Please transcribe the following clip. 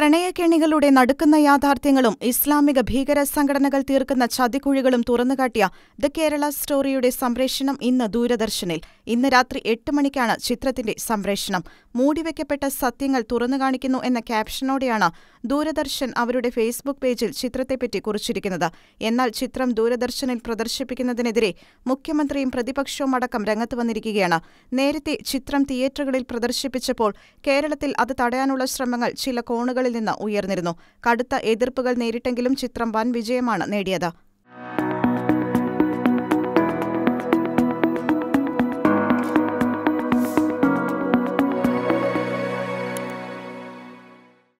പ്രണയക്കെണികളുടെ നടുക്കുന്ന യാഥാർത്ഥ്യങ്ങളും ഇസ്ലാമിക ഭീകര സംഘടനകൾ തീർക്കുന്ന ചതിക്കുഴികളും തുറന്നുകാട്ടിയ ദ കേരള സ്റ്റോറിയുടെ സംപ്രേഷണം ഇന്ന് ദൂരദർശനിൽ ഇന്ന് രാത്രി എട്ട് മണിക്കാണ് ചിത്രത്തിന്റെ സംപ്രേഷണം മൂടിവെക്കപ്പെട്ട സത്യങ്ങൾ തുറന്നുകാണിക്കുന്നു എന്ന ക്യാപ്ഷനോടെയാണ് ദൂരദർശൻ അവരുടെ ഫേസ്ബുക്ക് പേജിൽ ചിത്രത്തെപ്പറ്റി കുറിച്ചിരിക്കുന്നത് എന്നാൽ ചിത്രം ദൂരദർശനിൽ പ്രദർശിപ്പിക്കുന്നതിനെതിരെ മുഖ്യമന്ത്രിയും പ്രതിപക്ഷവും അടക്കം രംഗത്ത് വന്നിരിക്കുകയാണ് നേരത്തെ ചിത്രം തിയേറ്ററുകളിൽ പ്രദർശിപ്പിച്ചപ്പോൾ കേരളത്തിൽ അത് തടയാനുള്ള ശ്രമങ്ങൾ ചില കോണുകളിൽ നിന്ന് ഉയർന്നിരുന്നു കടുത്ത എതിർപ്പുകൾ നേരിട്ടെങ്കിലും ചിത്രം വൻ വിജയമാണ് നേടിയത്